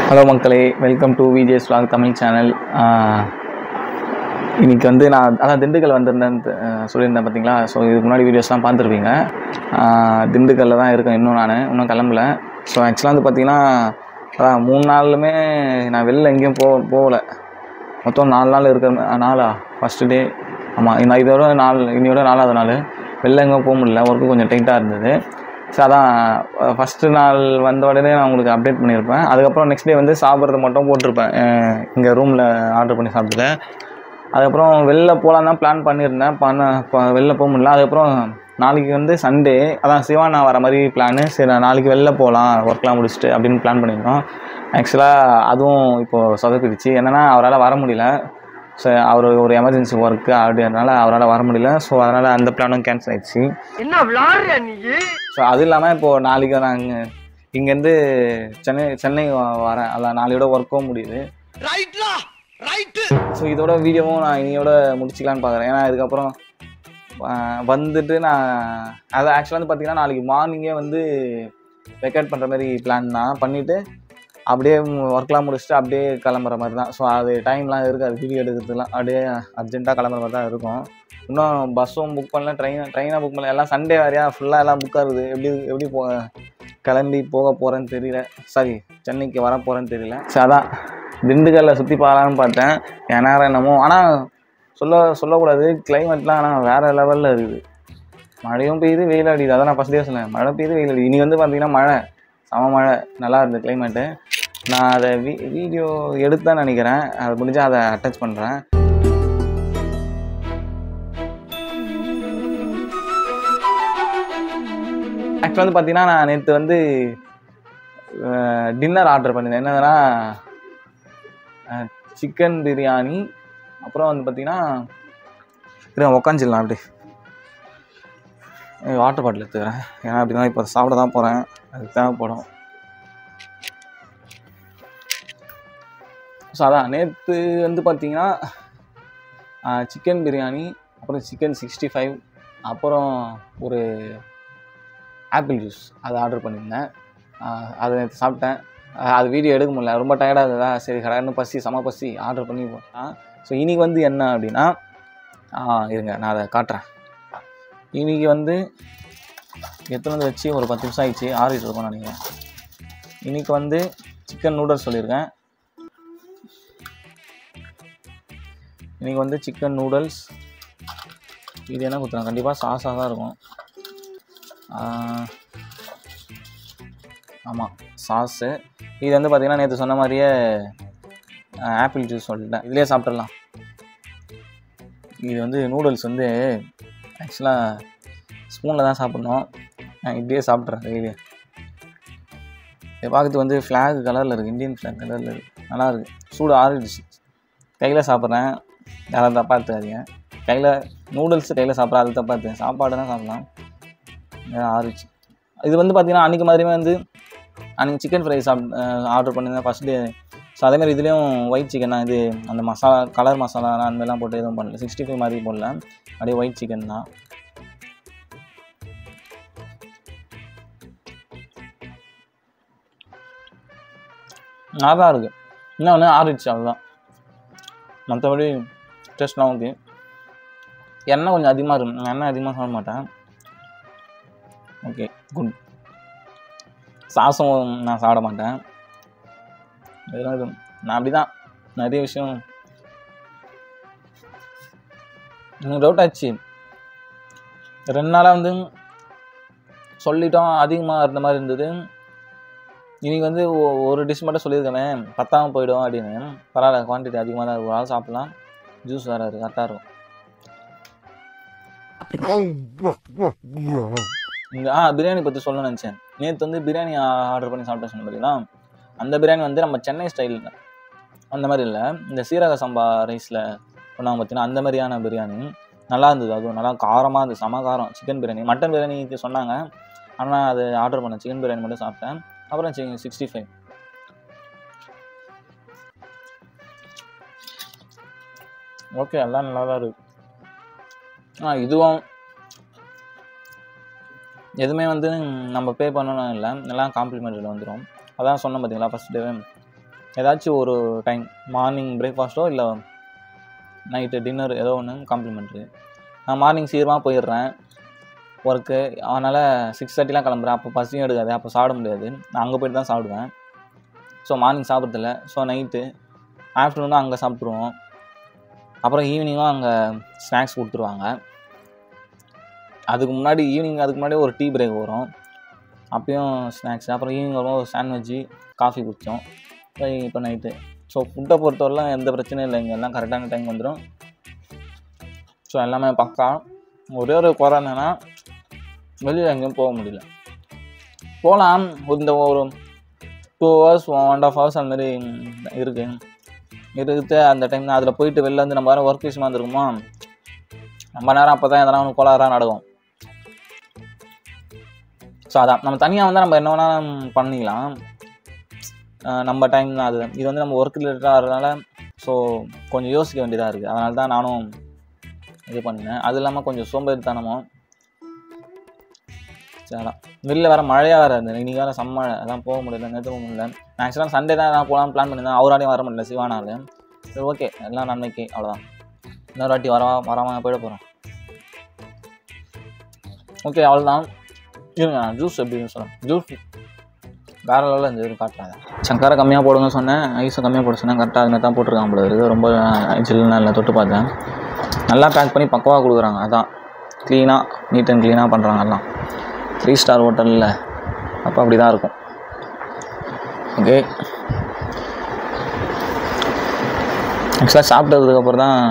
hello மக்களே welcome to Vijay's vlog Tamil channel இன்னைக்கு வந்து நான் அதான் திண்டுக்கல் வந்திருந்தேன் சொல்லியிருந்தேன் பார்த்தீங்களா ஸோ இதுக்கு முன்னாடி வீடியோஸ்லாம் பார்த்துருப்பீங்க திண்டுக்கல்லில் தான் இருக்கேன் இன்னும் நான் இன்னும் கிளம்பல ஸோ ஆக்சுவலாக வந்து பார்த்தீங்கன்னா அதான் மூணு நாளுமே நான் வெளில எங்கேயும் போ போகல மொத்தம் நாலு நாள் இருக்கிற மா- நாளா ஃபஸ்ட்டு டே ஆமாம் நான் இதோட நாலு இன்னையோட நாலாவது நாள் வெளில எங்கேயும் போக முடியல ஒர்க்கு கொஞ்சம் டைட்டாக இருந்தது ஸோ அதான் ஃபஸ்ட்டு நாள் வந்த உடனே நான் உங்களுக்கு அப்டேட் பண்ணியிருப்பேன் அதுக்கப்புறம் நெக்ஸ்ட் டே வந்து சாப்பிட்றது மட்டும் போட்டிருப்பேன் இங்கே ரூமில் ஆர்டர் பண்ணி சாப்பிட்டுட்டேன் அதுக்கப்புறம் வெளில போகலாம் தான் பிளான் பண்ணியிருந்தேன் பண்ண ப- வெளில போக முடியல அதுக்கப்புறம் நாளைக்கு வந்து சண்டே அதான் சிவானா வர மாதிரி பிளானு சரி நான் நாளைக்கு வெளில போகலாம் ஒர்க்லாம் முடிச்சுட்டு அப்படின்னு பிளான் பண்ணியிருந்தோம் ஆக்சுவலாக அதுவும் இப்போது சொதப்பிடுச்சு என்னென்னா அவரால் வர முடியல ஸோ அவர் ஒரு எமர்ஜென்சி ஒர்க்கு அப்படின்றனால அவரால் வர முடியல ஸோ அதனால் அந்த பிளானும் கேன்சல் ஆயிடுச்சு என்ன விளாடுற நீ ஸோ அது இல்லாமல் இப்போது நாளைக்கு நான் இங்கே இங்கேருந்து சென்னை சென்னை வ- வரேன் அதான் நாளையோட ஒர்க்கும் முடியுது ரைட்லா ரைட்டு ஸோ இதோட வீடியோவும் நான் இனியோட முடிச்சிக்கலான்னு பார்க்குறேன் ஏன்னா இதுக்கப்புறம் ஆஹ், வந்துட்டு நான் அது ஆக்சுவலாக வந்து பார்த்தீங்கன்னா நாளைக்கு மார்னிங்கே வந்து ரெக்கார்ட் பண்ணுற மாதிரி பிளான் தான் பண்ணிவிட்டு அப்படியே ஒர்க்லாம் முடிச்சுட்டு அப்படியே கிளம்புற மாதிரி தான் ஸோ அது டைம்லாம் இருக்காது வீடியோ எடுக்கிறதுலாம் அப்படியே அர்ஜென்ட்டாக கிளம்புற மாதிரி தான் இருக்கும் இன்னும் பஸ்ஸும் புக் பண்ணல ட்ரெயின் ட்ரெயினாக புக் பண்ணல எல்லாம் சண்டே வேறையா ஃபுல்லாக எல்லாம் புக் ஆகுது எப்படி எப்படி போ கிளம்பி போக போகிறேன்னு தெரியல சாரி சென்னைக்கு வர போகிறேன்னு தெரியல ஸோ அதான் திண்டுக்கல்ல சுற்றி பார்க்கலான்னு பார்த்தேன் என் நேரம் என்னமோ ஆனால் சொல்ல சொல்லக்கூடாது கிளைமேட்லாம் ஆனால் வேறு லெவலில் இருக்குது மழையும் பெய்யுது வெயில் அடிக்குது அதான் நான் ஃபஸ்ட்டே சொன்னேன் மழை பெய்யுது வெயில் அடிக்குது இனி வந்து பார்த்தீங்கன்னா மழை சம மழை நல்லா இருந்தது கிளைமேட்டு நான் அதை வீ வீடியோ எடுத்தேன்னு நினைக்கிறேன் அது முடிஞ்சால் அதை அட்டாச் பண்ணுறேன் ஆக்சுவலாக வந்து பார்த்தீங்கன்னா நான் நேற்று வந்து டின்னர் ஆர்டர் பண்ணியிருந்தேன் என்னதுன்னா சிக்கன் பிரியாணி அப்புறம் வந்து பார்த்தீங்கன்னா இருங்க உக்காந்துடலாம் அப்படி வாட்டர் பாட்டில் எடுத்துக்கிறேன் ஏன்னா அப்படி தான் இப்போ சாப்பிட தான் போகிறேன் அது தேவைப்படும் ஸோ அதான் நேற்று வந்து பார்த்தீங்கன்னா சிக்கன் பிரியாணி அப்புறம் சிக்கன் சிக்ஸ்டி ஃபைவ் அப்புறம் ஒரு ஆப்பிள் ஜூஸ் அது ஆர்டர் பண்ணியிருந்தேன் ஆஹ் அதை நேற்று சாப்பிட்டேன் ஆஹ் அது வீடியோ எடுக்க முடியல ரொம்ப டயர்டாக இருந்ததா சரி கடான்னு பசி செம பசி ஆர்டர் பண்ணி போட்டேன் ஸோ இன்னைக்கு வந்து என்ன அப்படின்னா ஆஹ் இருங்க நான் அதை காட்டுறேன் இன்னைக்கு வந்து எத்தனை வந்து வச்சு ஒரு பத்து நிமிஷம் ஆயிடுச்சு ஆறிட்டு இருக்கோம்னு நினைக்கிறேன் இன்னைக்கு வந்து சிக்கன் நூடுல்ஸ் சொல்லியிருக்கேன் இன்னைக்கு வந்து சிக்கன் நூடுல்ஸ் இது என்ன கொடுத்துருங்க கண்டிப்பாக சாஸாக தான் இருக்கும் ஆமாம் சாஸு இது வந்து பார்த்திங்கன்னா நேற்று சொன்ன மாதிரியே ஆப்பிள் ஜூஸ் சொல்லிட்டேன் இதுலேயே சாப்பிட்றலாம் இது வந்து நூடுல்ஸ் வந்து ஆக்சுவலாக ஸ்பூனில் தான் சாப்பிட்ணும் நான் இப்படியே சாப்பிட்றேன் கையிலே இதை பார்க்கறதுக்கு வந்து ஃப்ளாக் கலரில் இருக்குது இந்தியன் ஃப்ளாக் கலரில் இருக்குது நல்லா இருக்குது சூடு ஆறிடுச்சு கையில் சாப்பிட்றேன் யாராவது தப்பாக எடுத்துக்காதீங்க கையில் நூடுல்ஸ் கையில் சாப்பிட்றேன் அது தப்பாக எடுத்து சாப்பாடு தான் சாப்பிட்லாம் ஆறிச்சு இது வந்து பார்த்தீங்கன்னா அன்றைக்கி மாதிரியுமே வந்து அன்றைக்கி சிக்கன் ஃப்ரை சாப் ஆர்டர் பண்ணியிருந்தேன் ஃபஸ்ட் டே ஸோ அதேமாதிரி இதுலேயும் ஒயிட் சிக்கன் தான் இது அந்த மசாலா கலர் மசாலா அந்த மாதிரிலாம் போட்டு எதுவும் பண்ணல சிக்ஸ்டி ஃபைவ் மாதிரி போடல அப்படியே ஒயிட் சிக்கன் தான் நல்லா தான் இருக்குது இன்னொன்று ஆறிடுச்சு அவ்வளோதான் மற்றபடி டேஸ்ட்லாம் ஓகே எண்ணெய் கொஞ்சம் அதிகமாக இருக்கும் நான் எண்ணெய் அதிகமாக சாப்பிட மாட்டேன் ஓகே குட் சாஸும் நான் சாப்பிட மாட்டேன் இதெல்லாம் இது நான் அப்படி தான் நிறைய விஷயம் எனக்கு டவுட் ஆச்சு ரெண்டு நாளாக வந்து சொல்லிட்டோம் அதிகமாக இருந்த மாதிரி இருந்தது இன்னைக்கு வந்து ஒ- ஒரு டிஷ் மட்டும் சொல்லியிருக்கேன் பத்தாம போயிடும் அப்படின்னு பரவாயில்ல குவான்டிட்டி அதிகமாக தான் இருக்கும் ஆள் சாப்பிட்லாம் ஜூஸ் வேறு இருக்குது கரெக்டாக இருக்கும் இங்கே ஆ பிரியாணி பற்றி சொல்ல நினச்சேன் நேற்று வந்து பிரியாணி ஆர்டர் பண்ணி சாப்பிட்டேன் சொன்ன பார்த்தீங்களா அந்த பிரியாணி வந்து நம்ம சென்னை ஸ்டைல் அந்த மாதிரி இல்லை இந்த சீரக சம்பா ரைஸில் பண்ணாங்க பார்த்தீங்கன்னா அந்த மாதிரியான பிரியாணி நல்லா இருந்தது அதுவும் நல்லா காரமாக இருந்தது செம காரம் சிக்கன் பிரியாணி மட்டன் பிரியாணிக்கு சொன்னாங்க ஆனால் அது ஆர்டர் பண்ணேன் சிக்கன் பிரியாணி மட்டும் சாப்பிட்டேன் அப்புறம் சிக்ஸ்டி ஃபைவ் ஓகே எல்லாம் நல்லா தான் இருக்கு ஆ இதுவும் எதுவுமே வந்து நம்ம பே பண்ணணும் இல்லை எல்லாம் காம்ப்ளிமெண்ட்டில் வந்துடும் அதான் சொன்னேன் பார்த்தீங்களா ஃபஸ்ட் டே ஏதாச்சும் ஒரு டைம் மார்னிங் பிரேக்ஃபாஸ்ட்டோ இல்லை நைட்டு டின்னர் ஏதோ ஒன்று காம்ப்ளிமெண்ட்ரி நான் மார்னிங் சீக்கிரமாக போயிடுறேன் ஒர்க்கு அதனால் சிக்ஸ் தேர்ட்டிலாம் கிளம்புறேன் அப்போ பசியும் எடுக்காது அப்போ சாப்பிட முடியாது நான் அங்கே போயிட்டு தான் சாப்பிடுவேன் ஸோ மார்னிங் சாப்பிட்றதில்ல ஸோ நைட்டு ஆஃப்டர்நூனும் அங்கே சாப்பிட்ருவோம் அப்புறம் ஈவினிங்கும் அங்கே ஸ்நாக்ஸ் கொடுத்துருவாங்க அதுக்கு முன்னாடி ஈவினிங் அதுக்கு முன்னாடி ஒரு டீ பிரேக் வரும் அப்பயும் ஸ்நாக்ஸ் அப்புறம் ஈவினிங் வரும் ஒரு சாண்ட்விட்ஜு காஃபி குடித்தோம் இப்போ நைட்டு ஸோ ஃபுட்டை பொறுத்தவரைலாம் எந்த பிரச்சனையும் இல்லை இங்கே எல்லாம் கரெக்டான டைம் வந்துடும் ஸோ எல்லாமே பக்கா ஒரே ஒரு குறை என்னன்னா வெளியில் எங்கேயும் போக முடியல போகலாம் இந்த ஒரு two hours one and half hours அந்த மாதிரி இருக்குது இருக்குது அந்த டைம் அதில் போயிட்டு வெளில வந்து நம்ம வேறு ஒர்க் விஷயமா இருந்திருக்குமா நம்ம நேரம் அப்போ தான் எதனா ஒன்று கோளாறாக நடக்கும் ஸோ அதான் நம்ம தனியாக வந்து நம்ம என்ன வேணால் பண்ணிக்கலாம் அஹ் நம்ம டைம் தான் அது இது வந்து நம்ம ஒர்க் ரிலேட்டடாக வரதுனால ஸோ கொஞ்சம் யோசிக்க வேண்டியதாக இருக்குது அதனால தான் நானும் இது பண்ணினேன் அது இல்லாமல் கொஞ்சம் சோம்பேறித்தனமும் சரி அதான் வெளில வேறு மழையாக வேறு இருந்தது இன்றைக்கி வேறு செம்ம மழை அதான் போக முடியல நேற்று போக முடியல ஆக்சுவலாக சண்டே தான் நான் போகலான்னு பிளான் பண்ணியிருந்தேன் அவராலையும் வர முடியல சிவானால சரி ஓகே எல்லாம் நன்மைக்கு அவ்வளோதான் இன்னொரு வாட்டி வரவா வராமல் போயிட போகிறோம் ஓகே அவ்வளோதான் இருங்க நான் ஜூஸ் எப்படின்னு சொல்கிறேன் ஜூஸ் வேற லெவலில் இந்த இது காட்டுறாங்க சக்கரை கம்மியாக போடுங்க சொன்னேன் ஐஸை கம்மியாக போட சொன்னேன் கரெக்டாக அதுமாதிரி தான் போட்டிருக்காங்க போல இருக்குது ரொம்ப ஜில்லுன்னு இல்லை தொட்டு பார்த்தேன் நல்லா பேக் பண்ணி பக்கவாக கொடுக்குறாங்க அதான் க்ளீனாக நீட் அண்ட் க்ளீனாக பண்ணுறாங்க எல்லாம் த்ரீ ஸ்டார் ஹோட்டலில் அப்போ அப்படி தான் இருக்கும் ஓகே ஆக்சுவலாக சாப்பிட்டதுக்கப்புறம் தான்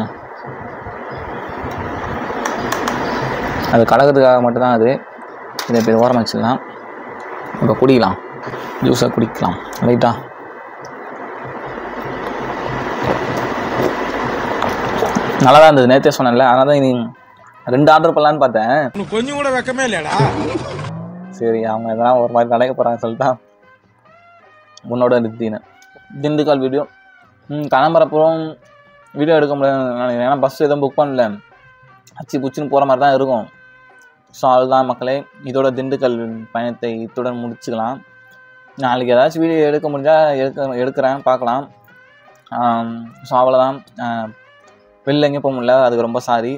அது கலக்கிறதுக்காக மட்டும்தான் அது இதை இப்போ இது ஓரமாக வச்சிடலாம் இப்போ குடிக்கலாம் ஜூஸை குடிக்கலாம் ரைட்டா நல்லா தான் இருந்தது நேற்றே சொன்னேன்ல அதனால தான் இது ரெண்டு ஆர்டர் பண்ணலான்னு பார்த்தேன் உனக்கு கொஞ்சம் கூட வெக்கமே இல்லையாடா சரி அவங்க எதனா ஒரு மாதிரி நடக்க போகிறாங்க சொல்லிட்டா உன்னோட நிறுத்தினேன் திண்டுக்கல் வீடியோ ம் கிளம்புறப்புறம் வீடியோ எடுக்க முடியாது நினைக்கிறேன் ஏன்னா பஸ் எதுவும் புக் பண்ணல அச்சு புச்சுன்னு போகிற மாதிரி தான் இருக்கும் ஸோ அதுதான் மக்களே இதோட திண்டுக்கல் பயணத்தை இத்துடன் முடிச்சுக்கலாம் நாளைக்கு ஏதாச்சும் வீடியோ எடுக்க முடிஞ்சால் எடுக்க எடுக்கிறேன் பார்க்கலாம் ஸோ அவ்வளோதான் ஆஹ் வெளில எங்கேயும் போக முடியல அதுக்கு ரொம்ப சாரி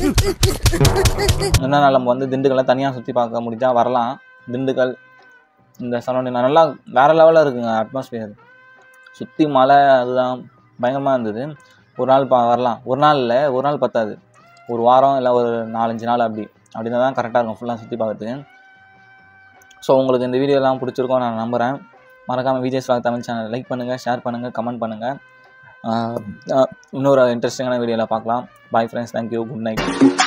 என்ன நாள் நம்ம வந்து திண்டுக்கல்ல தனியாக சுற்றி பார்க்க முடிஞ்சால் வரலாம் திண்டுக்கல் இந்த சரௌண்டிங் நல்லா வேறு லெவலில் இருக்குங்க அட்மாஸ்பியர் சுற்றி மலை அதுதான் பயங்கரமாக இருந்தது ஒரு நாள் பா வரலாம் ஒரு நாள் இல்லை ஒரு நாள் பத்தாது ஒரு வாரம் இல்லை ஒரு நாலஞ்சு நாள் அப்படி அப்படின்னா தான் கரெக்டாக இருக்கும் ஃபுல்லாக சுற்றி பார்க்கறதுக்கு ஸோ உங்களுக்கு இந்த வீடியோலாம் பிடிச்சிருக்கோம் நான் நம்புகிறேன் மறக்காமல் விஜய் ஸ்லாக் தமிழ் சேனல் லைக் பண்ணுங்கள் ஷேர் பண்ணுங்கள் கமெண்ட் பண்ணுங்கள் இன்னொரு இன்ட்ரெஸ்டிங்கான வீடியோவில் பார்க்கலாம் bye friends thank you good night